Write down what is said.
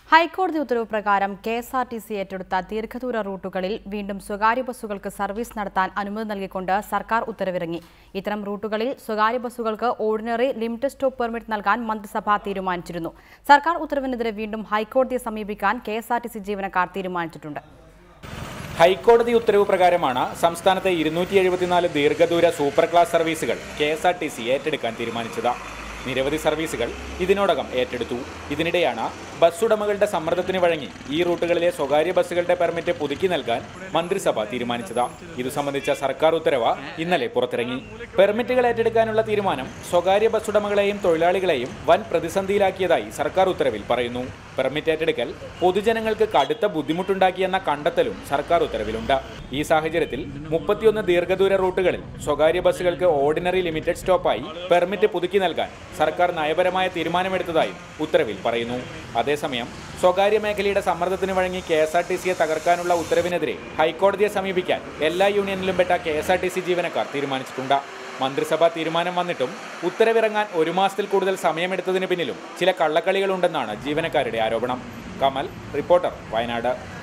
ഹൈക്കോടതി ഉത്തരവ് പ്രകാരം K S R T C ഏറ്റെടുത്ത ദീർഘദൂര റൂട്ടുകളിൽ വീണ്ടും സ്വകാര്യ ബസ്സുകൾക്ക് സർവീസ് നടത്താൻ അനുമതി നൽകിക്കൊണ്ട് സർക്കാർ ഉത്തരവിറങ്ങി ഇത്തരം റൂട്ടുകളിൽ സ്വകാര്യ ബസ്സുകൾക്ക് ഓർഡിനറി ലിമിറ്റഡ് സ്റ്റോപ്പ് പെർമിറ്റ് നൽകാൻ മന്ത്രിസഭ തീരുമാനിച്ചിരുന്നു സർക്കാർ ഉത്തരവിനെതിരെ വീണ്ടും ഹൈക്കോടതിയെ സമീപിക്കാൻ K S R T C ജീവനക്കാർ തീരുമാനിച്ചിട്ടുണ്ട് ഹൈക്കോടതി ഉത്തരവ് പ്രകാരമാണ് സംസ്ഥാനത്തെ ഇരുന്നൂറ്റി എഴുപത്തിനാല് ദീർഘദൂര സൂപ്പർ ക്ലാസ് സർവീസുകൾ K S R T C ഏറ്റെടുക്കാൻ തീരുമാനിച്ചത് നിരവധി സർവീസുകൾ ഇതിനോടകം ഏറ്റെടുത്തു ഇതിനിടെയാണ് ബസ് ഉടമകളുടെ സമ്മർദ്ദത്തിന് വഴങ്ങി ഈ റൂട്ടുകളിലെ സ്വകാര്യ ബസ്സുകളുടെ പെർമിറ്റ് പുതുക്കി നൽകാൻ മന്ത്രിസഭ തീരുമാനിച്ചത് ഇതു സംബന്ധിച്ച സർക്കാർ ഉത്തരവ് ഇന്നലെ പുറത്തിറങ്ങി പെർമിറ്റുകൾ ഏറ്റെടുക്കാനുള്ള തീരുമാനം സ്വകാര്യ ബസ് ഉടമകളെയും തൊഴിലാളികളെയും വൻ പ്രതിസന്ധിയിലാക്കിയതായി സർക്കാർ ഉത്തരവിൽ പറയുന്നു പെർമിറ്റ് ഏറ്റെടുക്കൽ പൊതുജനങ്ങൾക്ക് കടുത്ത ബുദ്ധിമുട്ടുണ്ടാക്കിയെന്ന കണ്ടെത്തലും സർക്കാർ ഉത്തരവിലുണ്ട് ഈ സാഹചര്യത്തിൽ മുപ്പത്തിയൊന്ന് ദീർഘദൂര റൂട്ടുകളിൽ സ്വകാര്യ ബസ്സുകൾക്ക് ഓർഡിനറി ലിമിറ്റഡ് സ്റ്റോപ്പായി പെർമിറ്റ് പുതുക്കി നൽകാൻ സർക്കാർ നയപരമായ തീരുമാനമെടുത്തതായും ഉത്തരവിൽ പറയുന്നു അതേസമയം സ്വകാര്യ മേഖലയുടെ സമ്മർദ്ദത്തിന് വഴങ്ങി കെ എസ് ആർ ടി സിയെ തകർക്കാനുള്ള ഉത്തരവിനെതിരെ ഹൈക്കോടതിയെ സമീപിക്കാൻ എല്ലാ യൂണിയനിലും പെട്ട K S R T C ജീവനക്കാർ തീരുമാനിച്ചിട്ടുണ്ട് മന്ത്രിസഭാ തീരുമാനം വന്നിട്ടും ഉത്തരവിറങ്ങാൻ ഒരു മാസത്തിൽ കൂടുതൽ സമയമെടുത്തതിന് പിന്നിലും ചില കള്ളക്കളികളുണ്ടെന്നാണ് ജീവനക്കാരുടെ ആരോപണം കമൽ റിപ്പോർട്ടർ വയനാട്